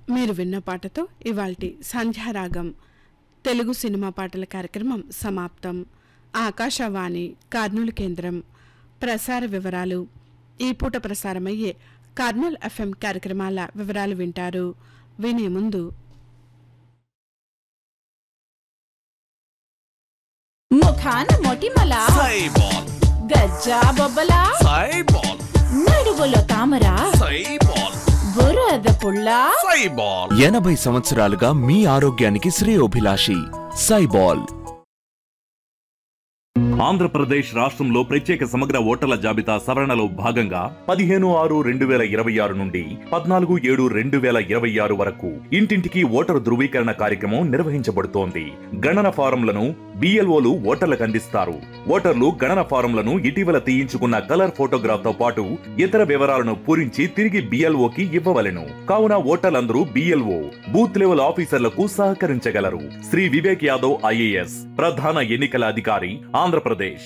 మీరు విన్న పాటతో ఇవాల్టి సంధ్యారాగం తెలుగు సినిమా పాటల కార్యక్రమం సమాప్తం ఆకాశవాణి కర్నూలు కేంద్రం ప్రసార వివరాలు ఈ పూట ప్రసారమయ్యే కర్నూలు ఎఫ్ఎం కార్యక్రమాల వివరాలు వింటారు వినే ముందు ముఖాన మొటిమల సైబాల్ గజ్జా బొబ్బల సైబాల్ నడువులో తామర సైబాల్ బురద పుల్ల సైబాల్ ఎనభై సంవత్సరాలుగా మీ ఆరోగ్యానికి శ్రేయోభిలాషి సైబాల్ ఆంధ్రప్రదేశ్ రాష్ట్రంలో ప్రత్యేక సమగ్ర ఓటర్ల జాబితా సవరణలో భాగంగా పదిహేను ఆరు రెండు వేల ఇరవై ఆరు నుండి పద్నాలుగు ఏడు రెండు వేల ఇరవై ఆరు వరకు ఇంటింటికి ఓటరు ధృవీకరణ కార్యక్రమం నిర్వహించబడుతోంది గణన ఫారంలను బిఎల్ఓలు ఓటర్లకు అందిస్తారు ఓటర్లు గణన ఫారంలను ఇటీవల తీయించుకున్న కలర్ ఫోటోగ్రాఫ్ తో పాటు ఇతర వివరాలను పూరించి తిరిగి బిఎల్ఓకి ఇవ్వవలెను కావున ఓటర్లందరూ బిఎల్ఓ బూత్ లెవెల్ ఆఫీసర్లకు సహకరించగలరు శ్రీ వివేక్ యాదవ్ ఐఏఎస్ ప్రధాన ఎన్నికల అధికారి ఆంధ్రప్రదేశ్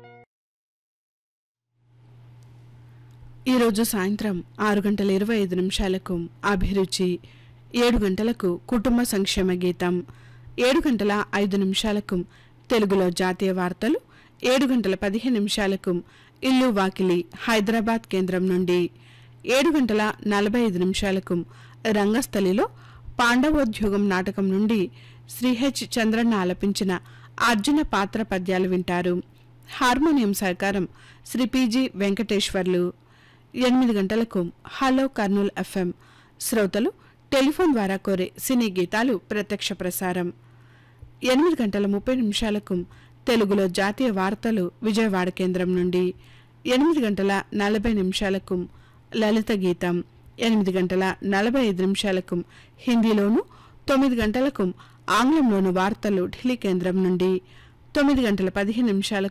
ఈరోజు సాయంత్రం ఆరు గంటల ఇరవై ఐదు నిమిషాలకు అభిరుచి ఏడు గంటలకు కుటుంబ సంక్షేమ గీతం ఏడు గంటల ఐదు నిమిషాలకు తెలుగులో జాతీయ వార్తలు ఏడు గంటల పదిహేను నిమిషాలకు ఇల్లు వాకిలి హైదరాబాద్ కేంద్రం నుండి ఏడు గంటల నలభై ఐదు నిమిషాలకు రంగస్థలిలో పాండవోద్యోగం నాటకం నుండి శ్రీ హెచ్ చంద్రన్న ఆలపించిన అర్జున పాత్ర పద్యాలు వింటారు హార్మోనియం సహకారం శ్రీ పిజి వెంకటేశ్వర్లు ఎనిమిది గంటలకు హలో కర్నూల్ ఎఫ్ఎం శ్రోతలు టెలిఫోన్ ద్వారా కోరే సినీ గీతాలు ప్రత్యక్ష ప్రసారం ఎనిమిది గంటల ముప్పై నిమిషాలకు తెలుగులో జాతీయ వార్తలు విజయవాడ కేంద్రం నుండి ఎనిమిది గంటల నలభై నిమిషాలకు లలిత గీతం ఎనిమిది గంటల నలభై ఐదు నిమిషాలకు హిందీలోను తొమ్మిది గంటలకు ఆంగ్లంలోను వార్తలు ఢిల్లీ కేంద్రం నుండి తొమ్మిది గంటల పదిహేను నిమిషాలకు